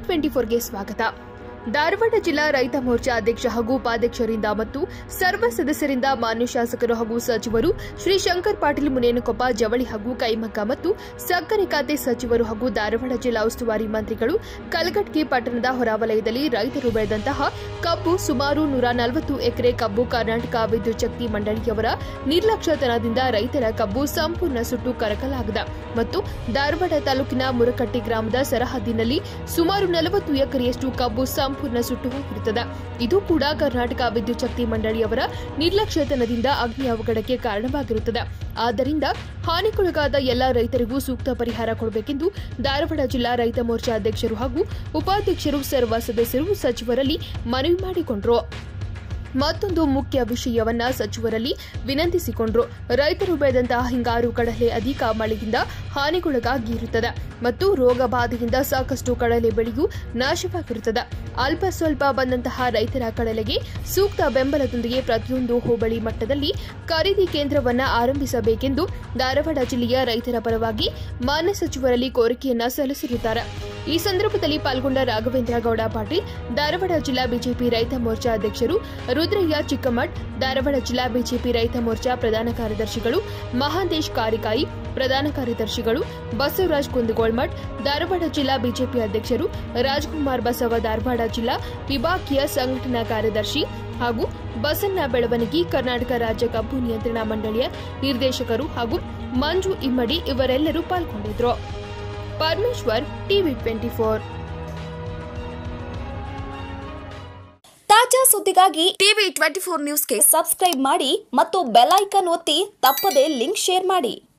twenty ಫೋರ್ಗೆ ಸ್ವಾಗತ ಧಾರವಾಡ ಜಿಲ್ಲಾ ರೈತ ಮೋರ್ಚಾ ಅಧ್ಯಕ್ಷ ಹಾಗೂ ಉಪಾಧ್ಯಕ್ಷರಿಂದ ಮತ್ತು ಸರ್ವ ಸದಸ್ಯರಿಂದ ಮಾನ್ಯ ಶಾಸಕರು ಹಾಗೂ ಸಚಿವರು ಶ್ರೀ ಶಂಕರ್ ಪಾಟೀಲ್ ಮುನೇನಕೊಪ್ಪ ಜವಳಿ ಹಾಗೂ ಕೈಮಗ್ಗ ಮತ್ತು ಸಕ್ಕರೆ ಖಾತೆ ಸಚಿವರು ಹಾಗೂ ಧಾರವಾಡ ಜಿಲ್ಲಾ ಉಸ್ತುವಾರಿ ಮಂತ್ರಿಗಳು ಕಲಘಟಗಿ ಪಟ್ಟಣದ ಹೊರವಲಯದಲ್ಲಿ ರೈತರು ಬೆಳೆದಂತಹ ಕಬ್ಬು ಸುಮಾರು ನೂರ ನಲವತ್ತು ಎಕರೆ ಕಬ್ಬು ಕರ್ನಾಟಕ ವಿದ್ಯುತ್ ಶಕ್ತಿ ಮಂಡಳಿಯವರ ನಿರ್ಲಕ್ಷ್ಯತನದಿಂದ ರೈತರ ಕಬ್ಬು ಸಂಪೂರ್ಣ ಸುಟ್ಟು ಕರಕಲಾಗಿದೆ ಮತ್ತು ಧಾರವಾಡ ತಾಲೂಕಿನ ಮುರಕಟ್ಟಿ ಗ್ರಾಮದ ಸರಹದ್ದಿನಲ್ಲಿ ಸುಮಾರು ನಲವತ್ತು ಎಕರೆಯಷ್ಟು ಕಬ್ಬು ಸಂಪೂರ್ಣ ಸುಟ್ಟು ಹೋಗಿರುತ್ತದೆ ಇದು ಕೂಡ ಕರ್ನಾಟಕ ವಿದ್ಯುತ್ ಶಕ್ತಿ ಮಂಡಳಿಯವರ ನಿರ್ಲಕ್ಷ್ಯತನದಿಂದ ಅಗ್ನಿ ಅವಘಡಕ್ಕೆ ಕಾರಣವಾಗಿರುತ್ತದೆ ಆದ್ದರಿಂದ ಹಾನಿಗೊಳಗಾದ ಎಲ್ಲಾ ರೈತರಿಗೂ ಸೂಕ್ತ ಪರಿಹಾರ ಕೊಡಬೇಕೆಂದು ಧಾರವಾಡ ಜಿಲ್ಲಾ ರೈತ ಮೋರ್ಚಾ ಅಧ್ಯಕ್ಷರು ಹಾಗೂ ಉಪಾಧ್ಯಕ್ಷರು ಸರ್ವ ಸದಸ್ಯರು ಸಚಿವರಲ್ಲಿ ಮನವಿ ಮಾಡಿಕೊಂಡರು ಮತ್ತೊಂದು ಮುಖ್ಯ ವಿಷಯವನ್ನ ಸಚಿವರಲ್ಲಿ ವಿನಂತಿಸಿಕೊಂಡರು ರೈತರು ಬೆಳೆದಂತಹ ಹಿಂಗಾರು ಕಡಲೆ ಅಧಿಕ ಮಳೆಯಿಂದ ಹಾನಿಗೊಳಗಾಗಿರುತ್ತದೆ ಮತ್ತು ರೋಗ ಬಾಧೆಯಿಂದ ಸಾಕಷ್ಟು ಕಡಲೆ ಬೆಳೆಯು ನಾಶವಾಗಿರುತ್ತದೆ ಅಲ್ಪ ಸ್ವಲ್ಪ ಬಂದಂತಹ ರೈತರ ಕಡಲೆಗೆ ಸೂಕ್ತ ಬೆಂಬಲದೊಂದಿಗೆ ಪ್ರತಿಯೊಂದು ಹೋಬಳಿ ಮಟ್ಟದಲ್ಲಿ ಖರೀದಿ ಕೇಂದ್ರವನ್ನ ಆರಂಭಿಸಬೇಕೆಂದು ಧಾರವಾಡ ಜಿಲ್ಲೆಯ ರೈತರ ಪರವಾಗಿ ಮಾನ್ಯ ಸಚಿವರಲ್ಲಿ ಕೋರಿಕೆಯನ್ನ ಸಲ್ಲಿಸಿರುತ್ತಾರೆ ಈ ಸಂದರ್ಭದಲ್ಲಿ ಪಾಲ್ಗೊಂಡ ರಾಘವೇಂದ್ರ ಗೌಡ ಪಾಟೀಲ್ ಧಾರವಾಡ ಜಿಲ್ಲಾ ಬಿಜೆಪಿ ರೈತ ಮೋರ್ಚಾ ಅಧ್ಯಕ್ಷರು ರುದ್ರಯ್ಯ ಚಿಕ್ಕಮಠ್ ಧಾರವಾಡ ಜಿಲ್ಲಾ ಬಿಜೆಪಿ ರೈತ ಮೋರ್ಚಾ ಪ್ರಧಾನ ಕಾರ್ಯದರ್ಶಿಗಳು ಮಹಾಂತೇಶ್ ಕಾರಿಕಾಯಿ ಪ್ರಧಾನ ಕಾರ್ಯದರ್ಶಿಗಳು ಬಸವರಾಜ್ ಕುಂದಗೋಳ್ಮಠ್ ಧಾರವಾಡ ಜಿಲ್ಲಾ ಬಿಜೆಪಿ ಅಧ್ಯಕ್ಷರು ರಾಜ್ಕುಮಾರ್ ಬಸವ ಧಾರವಾಡ ಜಿಲ್ಲಾ ವಿಭಾಗೀಯ ಸಂಘಟನಾ ಕಾರ್ಯದರ್ಶಿ ಹಾಗೂ ಬಸನ್ನ ಬೆಳವಣಿಗೆ ಕರ್ನಾಟಕ ರಾಜ್ಯ ಕಬ್ಬು ನಿಯಂತ್ರಣ ಮಂಡಳಿಯ ನಿರ್ದೇಶಕರು ಹಾಗೂ ಮಂಜು ಇಮ್ಮಡಿ ಇವರೆಲ್ಲರೂ ಪಾಲ್ಗೊಂಡಿದ್ರು ಪರಮೇಶ್ವರ್ ಟಿವಿ ಟ್ವೆಂಟಿ ಫೋರ್ ತಾಜಾ ಸುದ್ದಿಗಾಗಿ ಟಿವಿ ಟ್ವೆಂಟಿ ಫೋರ್ ನ್ಯೂಸ್ಗೆ ಸಬ್ಸ್ಕ್ರೈಬ್ ಮಾಡಿ ಮತ್ತು ಬೆಲ್ ಐಕಾನ್ ಒತ್ತಿ ತಪ್ಪದೇ ಲಿಂಕ್ ಶೇರ್ ಮಾಡಿ